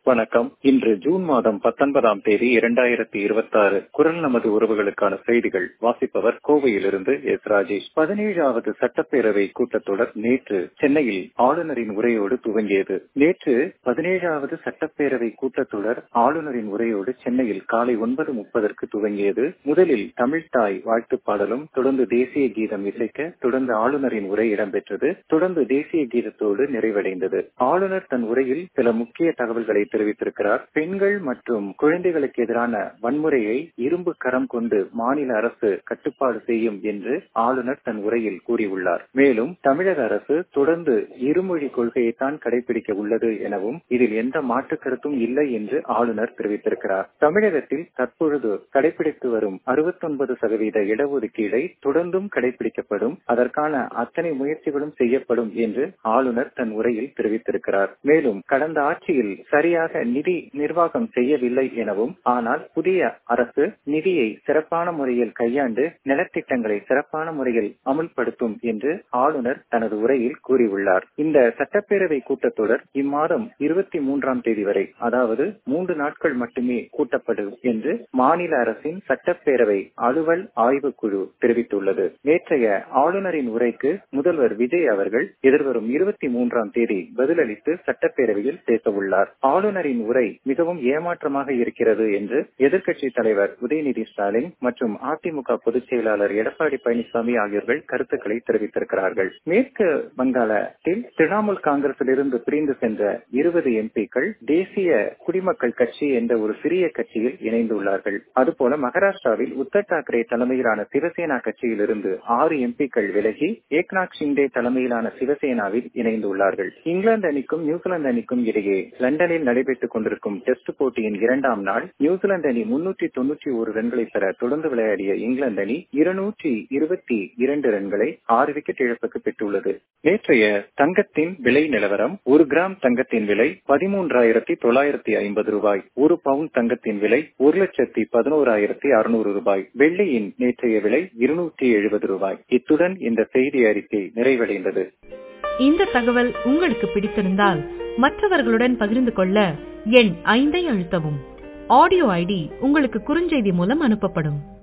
வணக்கம் இன்று ஜூன் மாதம் பத்தொன்பதாம் தேதி இரண்டாயிரத்தி இருபத்தி ஆறு குரல் நமது உறவுகளுக்கான செய்திகள் வாசிப்பவர் கோவையிலிருந்து எஸ் ராஜேஷ் பதினேழாவது சட்டப்பேரவை கூட்டத்தொடர் நேற்று சென்னையில் ஆளுநரின் உரையோடு துவங்கியது நேற்று பதினேழாவது சட்டப்பேரவை கூட்டத்தொடர் ஆளுநரின் உரையோடு சென்னையில் காலை ஒன்பது முப்பதற்கு துவங்கியது முதலில் தமிழ்தாய் வாழ்த்து பாடலும் தொடர்ந்து தேசிய கீதம் இசைக்க தொடர்ந்து ஆளுநரின் உரை இடம்பெற்றது தொடர்ந்து தேசிய கீதத்தோடு நிறைவடைந்தது ஆளுநர் தன் உரையில் சில முக்கிய தகவல்களை தெரிவித்திருக்கிறார் பெண்கள் மற்றும் குழந்தைகளுக்கு எதிரான வன்முறையை இரும்பு கரம் கொண்டு மாநில அரசு கட்டுப்பாடு செய்யும் என்று ஆளுநர் தன் உரையில் கூறியுள்ளார் மேலும் தமிழக அரசு தொடர்ந்து இருமொழி கொள்கையைத்தான் கடைபிடிக்க உள்ளது எனவும் இதில் எந்த மாற்று கருத்தும் இல்லை என்று ஆளுநர் தெரிவித்திருக்கிறார் தமிழகத்தில் தற்பொழுது கடைபிடித்து வரும் அறுபத்தொன்பது சதவீத இடஒதுக்கீடை தொடர்ந்தும் கடைபிடிக்கப்படும் அதற்கான அத்தனை முயற்சிகளும் செய்யப்படும் என்று ஆளுநர் தன் உரையில் தெரிவித்திருக்கிறார் மேலும் கடந்த ஆட்சியில் சரியாக நிதி நிர்வாகம் செய்யவில்லை எனவும் ஆனால் புதிய அரசு நிதியை சிறப்பான முறையில் கையாண்டு நலத்திட்டங்களை சிறப்பான முறையில் அமுல்படுத்தும் என்று ஆளுநர் தனது உரையில் கூறியுள்ளார் இந்த சட்டப்பேரவை கூட்டத்தொடர் இம்மாதம் இருபத்தி மூன்றாம் தேதி வரை அதாவது மூன்று நாட்கள் மட்டுமே கூட்டப்படும் என்று மாநில அரசின் சட்டப்பேரவை அலுவல் ஆய்வுக்குழு தெரிவித்துள்ளது நேற்றைய ஆளுநரின் உரைக்கு முதல்வர் விஜய் அவர்கள் எதிர்வரும் இருபத்தி மூன்றாம் தேதி பதிலளித்து சட்டப்பேரவையில் பேச உள்ளார் ஆளுநரின் உரை மிகவும் ஏமாற்றமாக இருக்கிறது என்று எதிர்க்கட்சி தலைவர் உதயநிதி ஸ்டாலின் மற்றும் அதிமுக பொதுச் செயலாளர் எடப்பாடி பழனிசாமி ஆகியோர்கள் கருத்துக்களை தெரிவித்திருக்கிறார்கள் மேற்கு வங்காளத்தில் திரிணாமுல் காங்கிரசில் இருந்து பிரிந்து சென்ற இருபது எம்பிக்கள் தேசிய குடிமக்கள் கட்சி என்ற ஒரு சிறிய கட்சியில் இணைந்துள்ளார்கள் அதுபோல மகாராஷ்டிராவில் உத்தர் தாக்கரே தலைமையிலான சிவசேனா கட்சியில் இருந்து ஆறு எம்பிக்கள் விலகி ஏக்நாத் ஷிண்டே தலைமையிலான சிவசேனாவில் இணைந்துள்ளார்கள் இங்கிலாந்து அணிக்கும் நியூசிலாந்து அணிக்கும் இடையே லண்டனில் நடைபெற்றுக் கொண்டிருக்கும் டெஸ்ட் போட்டியின் இரண்டாம் நாள் நியூசிலாந்து அணி முன்னூற்றி தொன்னூற்றி ஒரு ரன்களை பெற தொடர்ந்து விளையாடிய இங்கிலாந்து அணி இருநூற்றி இருபத்தி இரண்டு ரன்களை ஆறு விக்கெட் இழப்புக்கு பெற்றுள்ளது நேற்றைய தங்கத்தின் விலை நிலவரம் ஒரு கிராம் தங்கத்தின் விலை பதிமூன்றாயிரத்தி தொள்ளாயிரத்தி ஐம்பது ரூபாய் ஒரு பவுண்ட் தங்கத்தின் விலை ஒரு லட்சத்தி பதினோராயிரத்தி அறுநூறு ரூபாய் வெள்ளியின் நேற்றைய விலை இருநூற்றி எழுபது ரூபாய் இத்துடன் இந்த செய்தி அறிக்கை நிறைவடைந்தது இந்த தகவல் உங்களுக்கு பிடித்திருந்தால் மற்றவர்களுடன் பகிர்ந்து கொள்ள எண் ஐந்தை அழுத்தவும் ஆடியோ ஐடி உங்களுக்கு குறுஞ்செய்தி மூலம் அனுப்பப்படும்